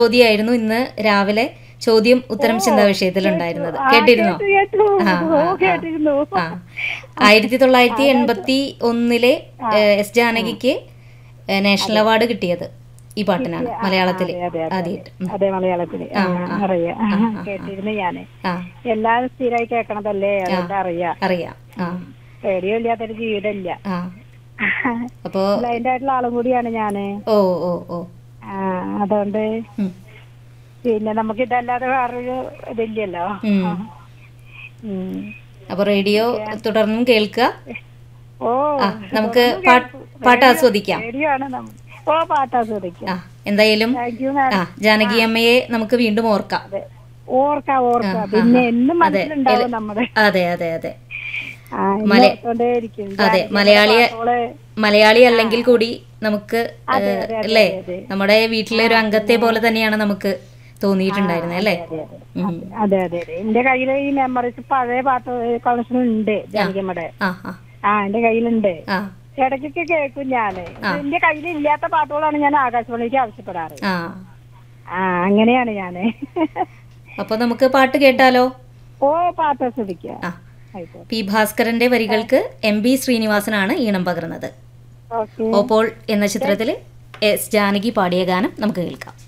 ചോദ്യമായിരുന്നു ഇന്ന് രാവിലെ ചോദ്യം ഉത്തരം ചിന്താ വിഷയത്തിലുണ്ടായിരുന്നത് ആ, കേട്ടിരുന്നോ കേട്ടു, കേട്ടു. ആ, ഓ, ആ, ആ. കേട്ടിരുന്നു. ആ ആയിരത്തി തൊള്ളായിരത്തി എൺപത്തി ഒന്നിലെ ഏഹ്, എസ് ജാനകിക്ക് ഏഹ്, നാഷണൽ അവാർഡ് കിട്ടിയത് ഈ പാട്ടിനാണ് മലയാളത്തില് അതെ, അതെ, അതെ. ആദ്യമായിട്ട് ഉം. അതെ മലയാളത്തില് ആ, അറിയാം കേട്ടിരുന്നു ഞാന് ആ എല്ലാരും സ്ഥിരമായി കേൾക്കണതല്ലേ അതുകൊണ്ട് അറിയാം അറിയാം ആ റേഡിയോ ഇല്ലാത്തൊരു ജീവിതമില്ല ആ അപ്പോ ബ്ലൈൻഡ് ആയിട്ടുള്ള ആളും കൂടിയാണ് ഞാന് ഓ ഓ ഓ ആ, അതുകൊണ്ട് ഉം. പിന്നെ നമുക്ക് ഇതല്ലാതെ വേറൊരു ഇതില്ലല്ലോ ഉം. ഉം. അപ്പൊ റേഡിയോ തുടർന്നും കേൾക്കുക ഓ ആ നമുക്ക് പാട്ട് പാട്ട് ആസ്വദിക്കാം റേഡിയോ ആണ് നമ്മ- ഓ പാട്ട് ആസ്വദിക്കാം ആ എന്തായാലും താങ്ക് യു ആ മാഡം ജാനകി അമ്മയെ നമുക്ക് വീണ്ടും ഓർക്കാം അതെ ഓർക്കാം ഓർക്കാം പിന്നെ എന്നും മനസ്സിലുണ്ടാവും നമ്മുടെ അതെ അതെ അതെ ആ, എന്നും മല- ഓർത്തോണ്ടേയിരിക്കും. അതെ ജാനകിയുടെ മലയാളിയെ പാട്ടുകള് മലയാളി അല്ലെങ്കിൽ കൂടി നമുക്ക് അതെ, ഏഹ്, അതെ, അതെ, അല്ലേ അതെ. നമ്മുടെ വീട്ടിലെ ഒരു അംഗത്തെ പോലെ തന്നെയാണ് നമുക്ക് തോന്നിയിട്ടുണ്ടായിരുന്നത് അല്ലേ അതെ, അതെ. ഉം. അതെ അതെ അതെ എന്റെ കയ്യില് ഈ മെമ്മറീസ് പഴയ പാട്ട് കളക്ഷൻ ഉണ്ട് ജാനകിയമ്മയുടെ ആ ആ ആ എന്റെ കയ്യിലുണ്ട് ആ ഇടയ്ക്കൊക്കെ കേൾക്കും ഞാന് എന്റെ കയ്യിൽ ഇല്ലാത്ത പാട്ടുകളാണ് ഞാൻ ആകാശവാണിക്ക് ആവശ്യപ്പെടാറ് ആ ആ അങ്ങനെയാണ് ഞാന് അപ്പൊ നമുക്ക് പാട്ട് കേട്ടാലോ ഓ പാട്ട് ആസ്വദിക്കുക ആ ആയിക്കോട്ടെ പി ഭാസ്കരന്റെ വരികൾക്ക് എം ബി ശ്രീനിവാസനാണ് ഈണം പകർന്നത് ഓക്കെ ഓപ്പോൾ എന്ന ചിത്രത്തിൽ എസ് ജാനകി പാടിയ ഗാനം നമുക്ക് കേൾക്കാം